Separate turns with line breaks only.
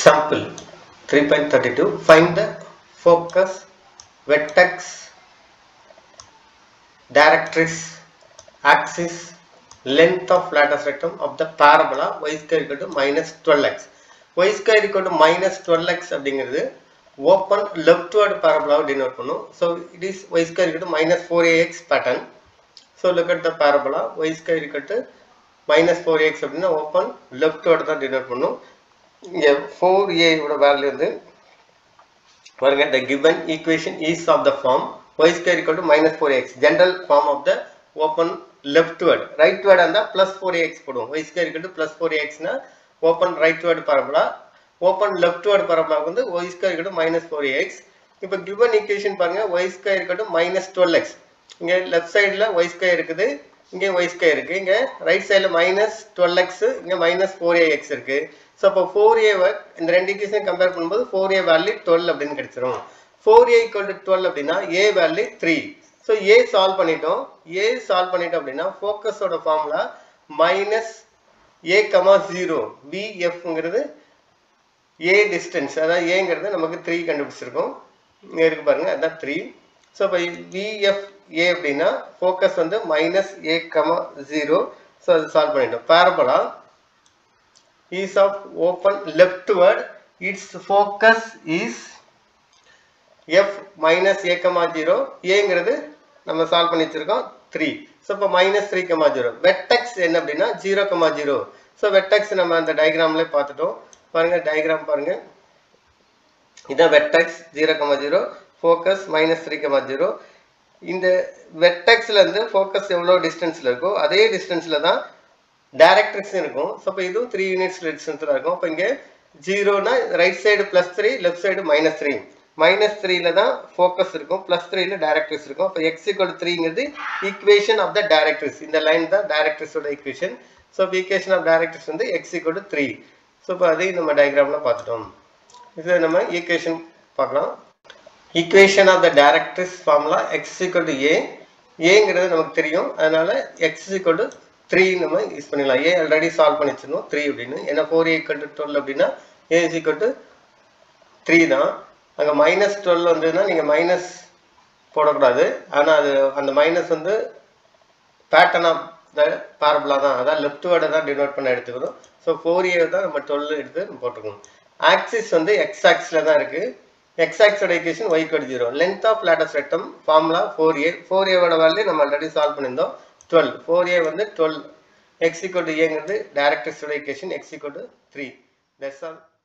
Example 3.32 Find the focus, vertex, directrix, axis, length of lateral rectum of the parabola y square equal to minus 12x. y square equal to minus 12x அப்படிங்கிறது open leftward parabola denote பண்ணும். So it is y square equal to minus 4ax pattern. So look at the parabola y square equal to minus 4ax அப்படின்னா open leftward தான் denote பண்ணும். இங்க 4a ஓட value வந்து பாருங்க the given equation is of the form y square equal to minus 4ax general form of the open leftward rightward இருந்தா plus 4ax போடுவோம் y square equal to plus 4ax னா open rightward parabola open leftward parabola வந்து y square equal to minus 4ax இப்போ given equation பாருங்க y square equal to minus 12x இங்க left sideல y square இருக்குது இங்க y square இருக்கு இங்க right சைடுல minus 12x இங்க minus 4ax இருக்கு ஸோ அப்போ ஃபோர் ஏ இந்த ரெண்டு ஈக்குவேஷன் கம்பேர் பண்ணும்போது ஃபோர் ஏ வேல்யூ டுவெல் அப்படின்னு கிடைச்சிரும் four a equal to twelve அப்படின்னா a value three so a solve பண்ணிட்டோம் ஏ சால்வ் பண்ணிட்டோம் அப்படின்னா ஃபோக்கஸோட formula minus a comma zero பிஎஃப்ங்கிறது ஏ டிஸ்டன்ஸ் அதாவது ஏங்கிறது நமக்கு த்ரீ கண்டுபிடிச்சிருக்கோம் இங்கே இருக்கு பாருங்க அதான் த்ரீ ஸோ இப்போ விஎஃப் ஏ அப்படின்னா ஃபோக்கஸ் வந்து minus a comma zero so அது சால்வ் பண்ணிட்டோம் parabola is of open leftward its focus is f minus a comma 0 ஏங்கிறது நம்ம சால்வ் பண்ணி வச்சிருக்கோம் 3 ஸோ இப்போ minus three comma zero vertex என்ன அப்படின்னா zero comma zero so vertex நம்ம அந்த டயக்ராம்ல பார்த்துட்டோம் பாருங்க டயக்ராம் பாருங்க இதான் vertex zero comma zero focus minus three comma zero இந்த வெட்டெக்ஸ்ல இருந்து ஃபோக்கஸ் எவ்வளோ டிஸ்டன்ஸ்ல இருக்கோ அதே டிஸ்டன்ஸ்ல தான் டைரக்ட்ரிக்ஸ் இருக்கும் ஸோ இப்போ இதுவும் த்ரீ யூனிட்ஸ் டிஸ்டன்ஸில் இருக்கும் இப்போ இங்கே ஜீரோனா right side plus three left side minus three minus த்ரீல தான் ஃபோக்கஸ் இருக்கும் ப்ளஸ் த்ரீல டைரக்ட்ரிக்ஸ் இருக்கும் இப்போ எக்ஸ் ஈக்குவல் த்ரீங்கிறது ஈக்குவேஷன் ஆஃப் த டைரக்ட்ரிக்ஸ் இந்த லைன் தான் டைரக்ட்ரிக்ஸோட ஈக்குவேஷன் ஸோ இப்போ ஈக்குவேஷன் ஆஃப் டைரக்ட்ரிக்ஸ் வந்து எக்ஸ் ஈக்குவல் த்ரீ ஸோ இப்போ அதையும் நம்ம டயக்ராமில் பார்த்துட்டோம் இது நம்ம ஈக்குவேஷன் பார்க்கலாம் equation of the directrix formula x equal to a ஏங்கிறது நமக்கு தெரியும் அதனால எக்ஸ் ஈக்குவல் டு த்ரீ நம்ம யூஸ் பண்ணிடலாம் ஏ ஆல்ரெடி சால்வ் பண்ணி வச்சிருந்தோம் த்ரீ அப்படின்னு ஏன்னா four a equal to twelve அப்படின்னா a is equal to three தான் அங்கே மைனஸ் டுவெல் வந்ததுன்னா நீங்கள் மைனஸ் போடக்கூடாது ஆனால் அது அந்த மைனஸ் வந்து பேட்டர்ன் ஆஃப் த பேரபிளா தான் அதான் லெஃப்ட் வேர்டை தான் டினோட் பண்ண எடுத்துக்கணும் ஸோ ஃபோர் ஏ தான் நம்ம டுவெல் எடுத்து நம்ம போட்டுக்கணும் ஆக்சிஸ் வந்து எக்ஸ் ஆக்ஸில் தான் இருக்குது எக்ஸ் ஆக்ஸோட ஈக்குவேஷன் ஒய் கோட் zero length of latus rectum formula four a four ஏவோட வேல்யூ நம்ம ஆல்ரெடி சால்வ் பண்ணியிருந்தோம் டுவெல் ஃபோர் ஏ வந்து டுவெல் எக்ஸ் ஈக்குவல் டு ஏங்கிறது டேரக்டர்ஸோட equation x equal to three that's all